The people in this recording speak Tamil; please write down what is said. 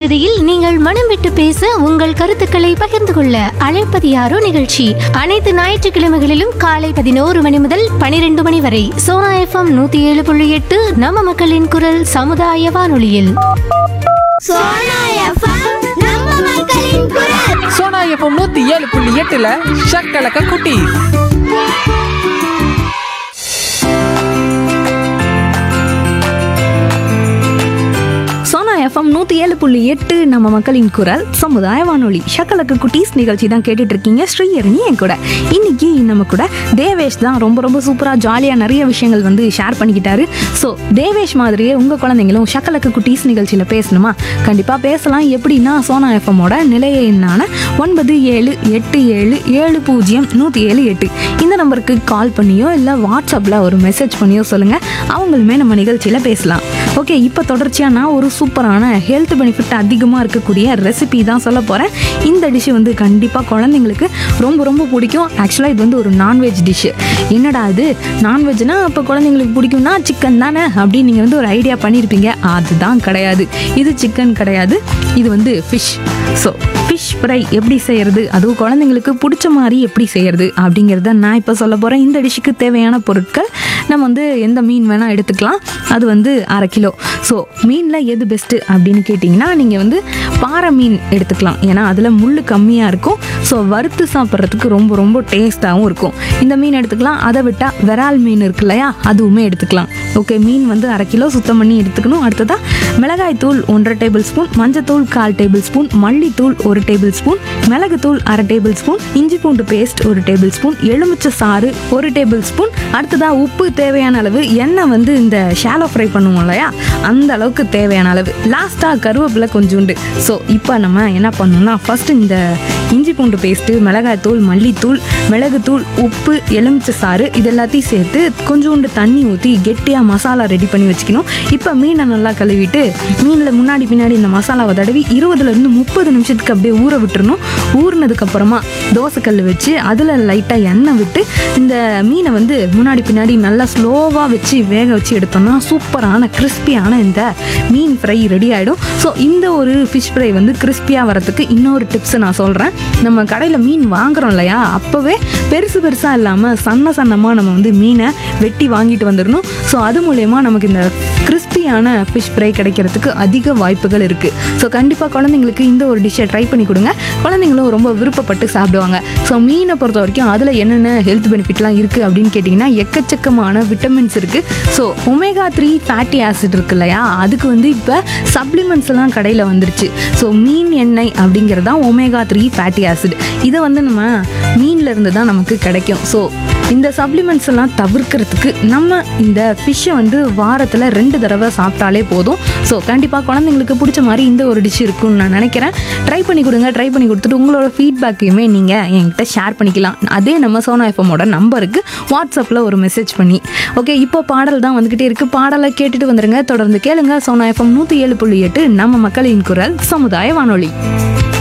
பகுதியில் நீங்கள் மனம் விட்டு பேச உங்கள் கருத்துக்களை பகிர்ந்து கொள்ள அழைப்பது யாரோ நிகழ்ச்சி அனைத்து ஞாயிற்றுக்கிழமைகளிலும் காலை பதினோரு மணி முதல் பனிரெண்டு மணி வரை சோனா எஃப்எம் நூத்தி ஏழு புள்ளி எட்டு நம்ம மக்களின் குரல் சமுதாய வானொலியில் சோனா எஃப்எம் நம்ம மக்களின் குரல் சோனா எஃப்எம் நூத்தி ஏழு புள்ளி எட்டுல ஷக்கலக்க குட்டி சோனா எஃப்எம் நூற்றி ஏழு புள்ளி எட்டு நம்ம மக்களின் குரல் சமுதாய வானொலி ஷக்கலக்கு குட்டீஸ் நிகழ்ச்சி தான் கேட்டுட்டு இருக்கீங்க ஸ்ரீயரணி என் கூட இன்னைக்கு நம்ம கூட தேவேஷ் தான் ரொம்ப ரொம்ப சூப்பராக ஜாலியாக நிறைய விஷயங்கள் வந்து ஷேர் பண்ணிக்கிட்டாரு ஸோ தேவேஷ் மாதிரியே உங்கள் குழந்தைங்களும் ஷக்கலக்கு குட்டீஸ் நிகழ்ச்சியில் பேசணுமா கண்டிப்பாக பேசலாம் எப்படின்னா சோனா எஃப்எம்மோட நிலைய எண்ணான ஒன்பது ஏழு எட்டு ஏழு ஏழு பூஜ்ஜியம் நூற்றி ஏழு எட்டு இந்த நம்பருக்கு கால் பண்ணியோ இல்லை வாட்ஸ்அப்பில் ஒரு மெசேஜ் பண்ணியோ சொல்லுங்கள் அவங்களுமே நம்ம நிகழ்ச்சியில் பேசலாம் ஓகே இப்போ தொடர்ச்சியாக நான் ஒரு சூப்பரான ஹெல்த் பெனிஃபிட் அதிகமாக இருக்கக்கூடிய ரெசிபி தான் சொல்ல போகிறேன் இந்த டிஷ்ஷு வந்து கண்டிப்பாக குழந்தைங்களுக்கு ரொம்ப ரொம்ப பிடிக்கும் ஆக்சுவலாக இது வந்து ஒரு நான்வெஜ் டிஷ்ஷு என்னடா இது நான்வெஜ்னா இப்போ குழந்தைங்களுக்கு பிடிக்கும்னா சிக்கன் தானே அப்படின்னு நீங்கள் வந்து ஒரு ஐடியா பண்ணியிருப்பீங்க அதுதான் கிடையாது இது சிக்கன் கிடையாது இது வந்து ஃபிஷ் ஸோ ஃபிஷ் ஃப்ரை எப்படி செய்யறது அதுவும் குழந்தைங்களுக்கு பிடிச்ச மாதிரி எப்படி செய்யறது அப்படிங்கிறத நான் இப்போ சொல்ல போகிறேன் இந்த டிஷ்ஷுக்கு தேவையான பொருட்கள் நம்ம வந்து எந்த மீன் வேணால் எடுத்துக்கலாம் அது வந்து அரை கிலோ ஸோ மீனில் எது பெஸ்ட்டு அப்படின்னு கேட்டிங்கன்னா நீங்கள் வந்து பாறை மீன் எடுத்துக்கலாம் ஏன்னா அதில் முள் கம்மியாக இருக்கும் ஸோ வறுத்து சாப்பிட்றதுக்கு ரொம்ப ரொம்ப டேஸ்ட்டாகவும் இருக்கும் இந்த மீன் எடுத்துக்கலாம் அதை விட்டால் விரால் மீன் இருக்கு இல்லையா அதுவுமே எடுத்துக்கலாம் ஓகே மீன் வந்து அரை கிலோ சுத்தம் பண்ணி எடுத்துக்கணும் அடுத்ததாக மிளகாய் தூள் ஒன்றரை டேபிள் ஸ்பூன் மஞ்சத்தூள் கால் டேபிள் ஸ்பூன் மல்லித்தூள் ஒரு டேபிள் ஸ்பூன் மிளகுத்தூள் அரை டேபிள் ஸ்பூன் இஞ்சி பூண்டு பேஸ்ட் ஒரு டேபிள் ஸ்பூன் எலுமிச்சை சாறு ஒரு டேபிள் ஸ்பூன் அடுத்ததாக உப்பு தேவையான அளவு எண்ணெய் வந்து இந்த ஷாலோ ஃப்ரை பண்ணுவோம் இல்லையா அந்த அளவுக்கு தேவையான அளவு லாஸ்ட்டாக கருவேப்பிலை கொஞ்சோண்டு ஸோ இப்போ நம்ம என்ன பண்ணணும்னா ஃபர்ஸ்ட் இந்த இஞ்சி பூண்டு பேஸ்ட்டு மிளகாய்த்தூள் மல்லித்தூள் மிளகுத்தூள் உப்பு எலுமிச்சை சாறு இது எல்லாத்தையும் சேர்த்து கொஞ்சோண்டு தண்ணி ஊற்றி கெட்டியாக மசாலா ரெடி பண்ணி வச்சுக்கணும் இப்போ மீனை நல்லா கழுவிட்டு மீனில் முன்னாடி பின்னாடி இந்த மசாலாவை தடவி இருபதுலேருந்து முப்பது நிமிஷத்துக்கு அப்படியே ஊற விட்டுறணும் ஊறினதுக்கப்புறமா தோசைக்கல் வச்சு அதில் லைட்டாக எண்ணெய் விட்டு இந்த மீனை வந்து முன்னாடி பின்னாடி நல்லா ஸ்லோவாக வச்சு வேக வச்சு எடுத்தோம்னா சூப்பரான கிறிஸ்பியான இந்த மீன் ஃப்ரை ரெடி ஆகிடும் ஸோ இந்த ஒரு ஃபிஷ் ஃப்ரை வந்து கிறிஸ்பியாக வரதுக்கு இன்னொரு டிப்ஸ் நான் சொல்கிறேன் நம்ம கடையில் மீன் வாங்குறோம் இல்லையா அப்போவே பெருசு பெருசாக இல்லாமல் சன்ன சன்னமாக நம்ம வந்து மீனை வெட்டி வாங்கிட்டு வந்துடணும் ஸோ அது மூலயமா நமக்கு இந்த கிறிஸ்பியான ஃபிஷ் ஃப்ரை கிடைக்கிறதுக்கு அதிக வாய்ப்புகள் இருக்குது ஸோ கண்டிப்பாக குழந்தைங்களுக்கு இந்த ஒரு டிஷ்ஷை ட்ரை பண்ணி கொடுங்க குழந்தைங்களும் ரொம்ப விருப்பப்பட்டு சாப்பிடுவாங்க ஸோ மீனை பொறுத்த வரைக்கும் அதில் என்னென்ன ஹெல்த் பெனிஃபிட்லாம் இருக்குது அப்படின்னு கேட்டிங்கன்னா எக்கச்சக்கமான விட்டமின்ஸ் இருக்குது so omega three fatty acid இருக்கு இல்லையா அதுக்கு வந்து இப்போ சப்ளிமெண்ட்ஸ் எல்லாம் கடையில் வந்துருச்சு ஸோ மீன் எண்ணெய் அப்படிங்கிறது தான் ஒமேகா த்ரீ ஃபேட்டி ஆசிட் இதை வந்து நம்ம மீன்ல இருந்து தான் நமக்கு கிடைக்கும் ஸோ இந்த சப்ளிமெண்ட்ஸ் எல்லாம் தவிர்க்கிறதுக்கு நம்ம இந்த ஃபிஷ்ஷை வந்து வாரத்தில் ரெண்டு தடவை சாப்பிட்டாலே போதும் ஸோ கண்டிப்பாக குழந்தைங்களுக்கு பிடிச்ச மாதிரி இந்த ஒரு டிஷ் இருக்கும்னு நான் நினைக்கிறேன் ட்ரை பண்ணி கொடுங்க ட்ரை பண்ணி கொடுத்துட்டு உங்களோட ஃபீட்பேக்கையுமே நீங்கள் என்கிட்ட ஷேர் பண்ணிக்கலாம் அதே நம்ம சோனா எஃப்எம்மோட நம்பருக்கு வாட்ஸ்அப்பில் ஒரு மெசேஜ் பண்ணி ஓகே இப்போ பாடல் தான் வந்துக்கிட்டே இருக்குது பாடலை கேட்டுட்டு வந்துருங்க தொடர்ந்து கேளுங்க சோனா எஃப்எம் நூற்றி ஏழு புள்ளி எட்டு நம்ம மக்களின் குரல் சமுதாய வானொலி